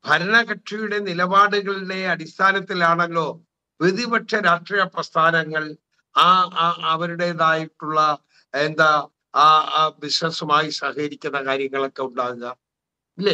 ഭരണകക്ഷിയുടെ നിലപാടുകളുടെ അടിസ്ഥാനത്തിലാണല്ലോ പ്രതിപക്ഷ രാഷ്ട്രീയ പ്രസ്ഥാനങ്ങൾ ആ ആ- അവരുടേതായിട്ടുള്ള എന്താ ആ ആ ബിസിനസ്സുമായി സഹകരിക്കുന്ന കാര്യങ്ങളൊക്കെ ഉണ്ടാകുക ഇല്ലേ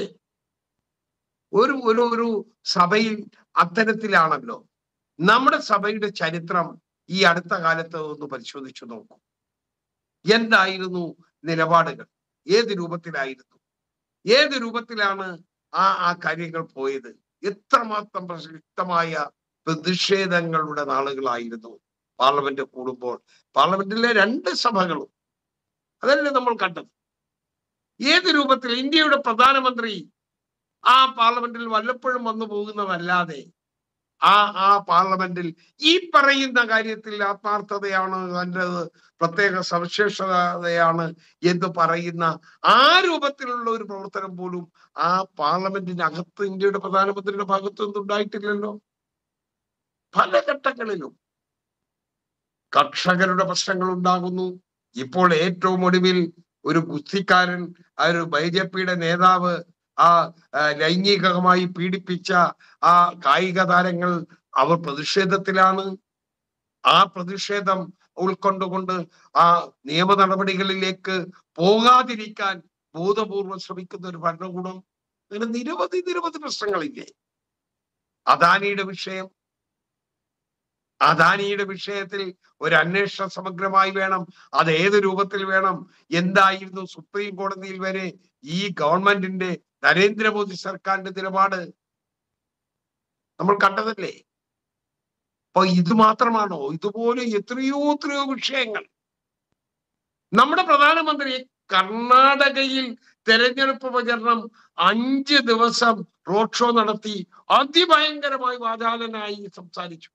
ഒരു ഒരു ഒരു സഭയിൽ അത്തരത്തിലാണല്ലോ നമ്മുടെ സഭയുടെ ചരിത്രം ഈ അടുത്ത കാലത്ത് ഒന്ന് പരിശോധിച്ചു നോക്കൂ എന്തായിരുന്നു നിലപാടുകൾ ഏത് രൂപത്തിലായിരുന്നു ഏത് രൂപത്തിലാണ് ആ ആ കാര്യങ്ങൾ പോയത് എത്രമാത്രം പ്രസക്തമായ പ്രതിഷേധങ്ങളുടെ നാളുകളായിരുന്നു പാർലമെന്റ് കൂടുമ്പോൾ പാർലമെന്റിലെ രണ്ട് സഭകളും അതല്ലേ നമ്മൾ കണ്ടത് ഏത് രൂപത്തിൽ ഇന്ത്യയുടെ പ്രധാനമന്ത്രി ആ പാർലമെന്റിൽ വല്ലപ്പോഴും വന്നു പോകുന്നതല്ലാതെ ആ ആ പാർലമെന്റിൽ ഈ പറയുന്ന കാര്യത്തിൽ ആത്മാർത്ഥതയാണ് തൻ്റെത് പ്രത്യേക സവിശേഷതയാണ് എന്ന് പറയുന്ന ആ രൂപത്തിലുള്ള ഒരു പ്രവർത്തനം പോലും ആ പാർലമെന്റിനകത്ത് ഇന്ത്യയുടെ പ്രധാനമന്ത്രിയുടെ ഭാഗത്തൊന്നും ഉണ്ടായിട്ടില്ലല്ലോ പല ഘട്ടങ്ങളിലും കർഷകരുടെ പ്രശ്നങ്ങൾ ഉണ്ടാകുന്നു ഇപ്പോൾ ഏറ്റവും ഒടുവിൽ ഒരു ഗുസ്തിക്കാരൻ ആ ഒരു ബി ജെ പിയുടെ നേതാവ് ആ ആ, ലൈംഗികമായി പീഡിപ്പിച്ച ആ കായിക താരങ്ങൾ അവർ പ്രതിഷേധത്തിലാണ് ആ പ്രതിഷേധം ഉൾക്കൊണ്ടുകൊണ്ട് ആ നിയമ നടപടികളിലേക്ക് പോകാതിരിക്കാൻ ബോധപൂർവം ശ്രമിക്കുന്ന ഒരു ഭരണകൂടം അങ്ങനെ നിരവധി നിരവധി പ്രശ്നങ്ങളില്ലേ അദാനിയുടെ വിഷയം അദാനിയുടെ വിഷയത്തിൽ ഒരു അന്വേഷണം സമഗ്രമായി വേണം അത് ഏത് രൂപത്തിൽ വേണം എന്തായിരുന്നു സുപ്രീം കോടതിയിൽ വരെ ഈ ഗവൺമെന്റിന്റെ നരേന്ദ്രമോദി സർക്കാരിന്റെ നിലപാട് നമ്മൾ കണ്ടതല്ലേ അപ്പൊ ഇത് മാത്രമാണോ ഇതുപോലെ എത്രയോ എത്രയോ വിഷയങ്ങൾ നമ്മുടെ പ്രധാനമന്ത്രി കർണാടകയിൽ തെരഞ്ഞെടുപ്പ് പ്രചരണം അഞ്ച് ദിവസം റോഡ് ഷോ നടത്തി അതിഭയങ്കരമായി വാചാലനായി സംസാരിച്ചു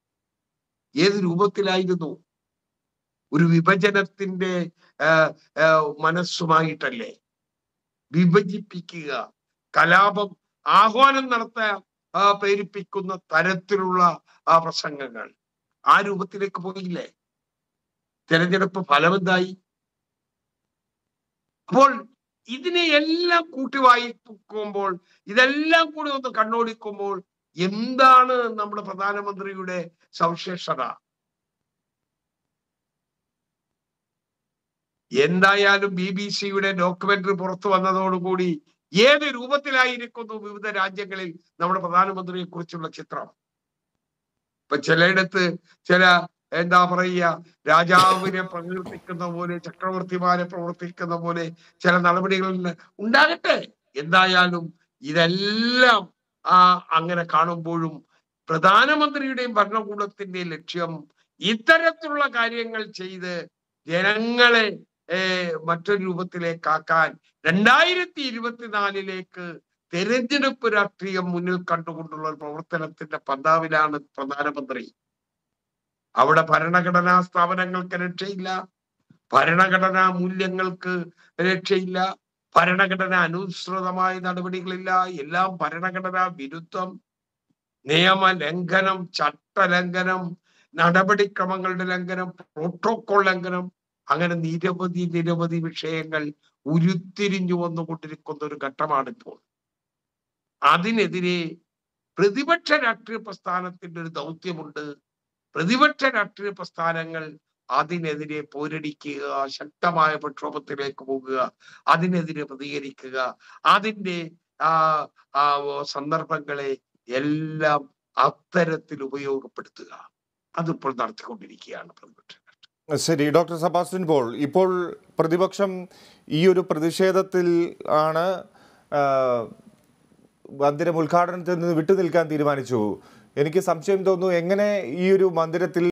ഏത് രൂപത്തിലായിരുന്നു ഒരു വിഭജനത്തിന്റെ ആ, ആ, മനസ്സുമായിട്ടല്ലേ വിഭജിപ്പിക്കുക കലാപം ആഹ്വാനം നടത്താൻ ആ, പ്രേരിപ്പിക്കുന്ന തരത്തിലുള്ള ആ പ്രസംഗങ്ങൾ ആ രൂപത്തിലേക്ക് പോയില്ലേ തെരഞ്ഞെടുപ്പ് ഫലമെന്തായി അപ്പോൾ ഇതിനെ എല്ലാം കൂട്ടി വായിക്കുമ്പോൾ ഇതെല്ലാം കൂടി ഒന്ന് കണ്ണോടിക്കുമ്പോൾ എന്താണ് നമ്മുടെ പ്രധാനമന്ത്രിയുടെ സവിശേഷത എന്തായാലും ബി ബി സിയുടെ ഡോക്യുമെന്ററി പുറത്തു വന്നതോടുകൂടി ഏത് രൂപത്തിലായിരിക്കുന്നു വിവിധ രാജ്യങ്ങളിൽ നമ്മുടെ പ്രധാനമന്ത്രിയെ കുറിച്ചുള്ള ചിത്രം ഇപ്പൊ ചിലയിടത്ത് ചില എന്താ പറയുക രാജാവിനെ പ്രകീർത്തിക്കുന്ന പോലെ ചക്രവർത്തിമാരെ പ്രവർത്തിക്കുന്ന പോലെ ചില നടപടികൾ ഉണ്ടാകട്ടെ എന്തായാലും ഇതെല്ലാം ആ അങ്ങനെ കാണുമ്പോഴും പ്രധാനമന്ത്രിയുടെയും ഭരണകൂടത്തിന്റെയും ലക്ഷ്യം ഇത്തരത്തിലുള്ള കാര്യങ്ങൾ ചെയ്ത് ജനങ്ങളെ ഏർ മറ്റൊരു രൂപത്തിലേക്കാക്കാൻ രണ്ടായിരത്തി ഇരുപത്തിനാലിലേക്ക് തെരഞ്ഞെടുപ്പ് രാഷ്ട്രീയം മുന്നിൽ കണ്ടുകൊണ്ടുള്ള ഒരു പ്രവർത്തനത്തിന്റെ പന്താവിലാണ് പ്രധാനമന്ത്രി അവിടെ ഭരണഘടനാ സ്ഥാപനങ്ങൾക്ക് രക്ഷയില്ല ഭരണഘടനാ മൂല്യങ്ങൾക്ക് രക്ഷയില്ല ഭരണഘടന അനുസൃതമായ നടപടികളില്ല എല്ലാം ഭരണഘടനാ വിരുദ്ധം നിയമ ലംഘനം ചട്ടലംഘനം നടപടിക്രമങ്ങളുടെ ലംഘനം പ്രോട്ടോകോൾ ലംഘനം അങ്ങനെ നിരവധി നിരവധി വിഷയങ്ങൾ ഉരുത്തിരിഞ്ഞു വന്നുകൊണ്ടിരിക്കുന്ന ഒരു ഘട്ടമാണിപ്പോൾ അതിനെതിരെ പ്രതിപക്ഷ രാഷ്ട്രീയ പ്രസ്ഥാനത്തിന്റെ ഒരു ദൗത്യമുണ്ട് പ്രതിപക്ഷ രാഷ്ട്രീയ പ്രസ്ഥാനങ്ങൾ അതിനെതിരെ പോരടിക്കുക ശക്തമായ പ്രക്ഷോഭത്തിലേക്ക് പോകുക അതിനെതിരെ പ്രതികരിക്കുക അതിന്റെ ആ ആ സന്ദർഭങ്ങളെ എല്ലാം അത്തരത്തിൽ ഉപയോഗപ്പെടുത്തുക അതിപ്പോൾ നടത്തിക്കൊണ്ടിരിക്കുകയാണ് പ്രതിപക്ഷം ശരി ഡോക്ടർ സെബാസ്റ്റ്യൻ പോൾ ഇപ്പോൾ പ്രതിപക്ഷം ഈ ഒരു പ്രതിഷേധത്തിൽ ആണ് ആ, മന്ദിരം ഉദ്ഘാടനത്തിൽ നിന്ന് വിട്ടുനിൽക്കാൻ തീരുമാനിച്ചു എനിക്ക് സംശയം തോന്നുന്നു എങ്ങനെ ഈ ഒരു മന്ദിരത്തിൽ